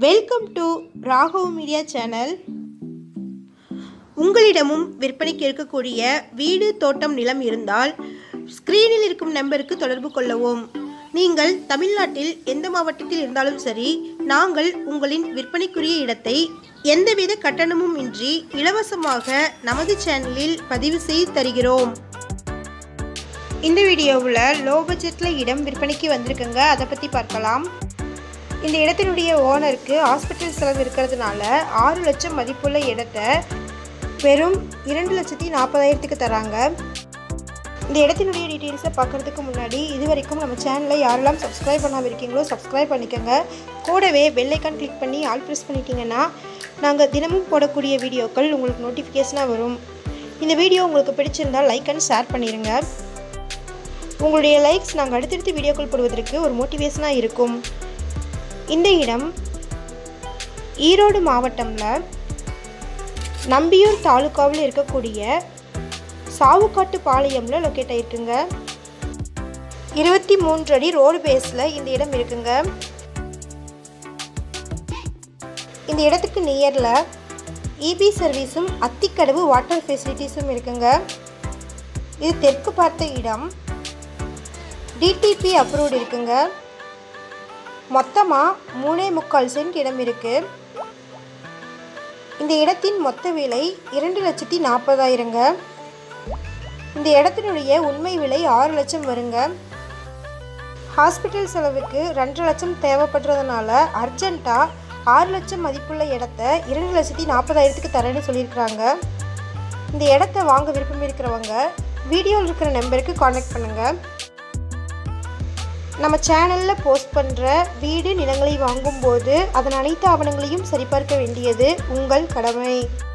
welcome to Raghav media channel உங்களிடமும் விற்பனைக்கு இருக்கக்கூடிய வீடு தோட்டம் நிலம் இருந்தால் ஸ்க்ரீனில் இருக்கும் நம்பருக்கு தொடர்பு கொள்ளவும் நீங்கள் தமிழ்நாட்டில் எந்த மாவட்டத்தில் இருந்தாலும் சரி நாங்கள் உங்களின் விற்பனைக்குரிய இடத்தை எந்தவித கட்டணமும் இன்றி இலவசமாக நமது சேனலில் பதிவு செய்து தருகிறோம் இந்த வீடியோவில் லோ பட்ஜெட்டில் இடம் விற்பனைக்கு வந்திருக்குங்க அதை பற்றி பார்க்கலாம் இந்த இடத்தினுடைய ஓனருக்கு ஹாஸ்பிட்டல் செலவு இருக்கிறதுனால ஆறு லட்சம் மதிப்புள்ள இடத்த வெறும் இரண்டு லட்சத்தி நாற்பதாயிரத்துக்கு தராங்க இந்த இடத்தினுடைய டீட்டெயில்ஸை பார்க்குறதுக்கு முன்னாடி இது வரைக்கும் நம்ம சேனலை யாரெல்லாம் சப்ஸ்கிரைப் பண்ணாமல் இருக்கீங்களோ சப்ஸ்கிரைப் பண்ணிக்கோங்க கூடவே பெல்லைக்கான் கிளிக் பண்ணி ஆல் ப்ரெஸ் பண்ணிட்டீங்கன்னா நாங்கள் தினமும் போடக்கூடிய வீடியோக்கள் உங்களுக்கு நோட்டிஃபிகேஷனாக வரும் இந்த வீடியோ உங்களுக்கு பிடிச்சிருந்தால் லைக் அண்ட் ஷேர் பண்ணிடுங்க உங்களுடைய லைக்ஸ் நாங்கள் அடுத்தடுத்து வீடியோக்கள் போடுவதற்கு ஒரு மோட்டிவேஷனாக இருக்கும் இந்த இடம் ஈரோடு மாவட்டமில் நம்பியூர் தாலுக்காவில் இருக்கக்கூடிய சாவுக்காட்டு பாளையம்ல லொக்கேட் ஆயிருக்குங்க இருபத்தி மூன்று அடி ரோடு பேஸில் இந்த இடம் இருக்குங்க இந்த இடத்துக்கு நியரில் இபி சர்வீஸும் அத்திக்கடவு வாட்டர் ஃபெசிலிட்டிஸும் இருக்குங்க இது தெற்கு பார்த்த இடம் டிடிபி அப்ரூவ்டு இருக்குங்க மொத்தமாக மூணே முக்கால் சென்ட் இடம் இருக்குது இந்த இடத்தின் மொத்த விலை இரண்டு லட்சத்தி நாற்பதாயிரங்க இந்த இடத்தினுடைய உண்மை விலை ஆறு லட்சம் வருங்க ஹாஸ்பிட்டல் செலவுக்கு ரெண்டு லட்சம் தேவைப்படுறதுனால அர்ஜெண்ட்டாக ஆறு லட்சம் மதிப்புள்ள இடத்த இரண்டு லட்சத்தி நாற்பதாயிரத்துக்கு தரேன்னு சொல்லியிருக்கிறாங்க இந்த இடத்த வாங்க விருப்பம் இருக்கிறவங்க வீடியோவில் இருக்கிற நம்பருக்கு காண்டாக்ட் பண்ணுங்கள் நம்ம சேனலில் போஸ்ட் பண்ணுற வீடு நிலங்களை வாங்கும்போது அதன் அனைத்து ஆவணங்களையும் சரிபார்க்க வேண்டியது உங்கள் கடமை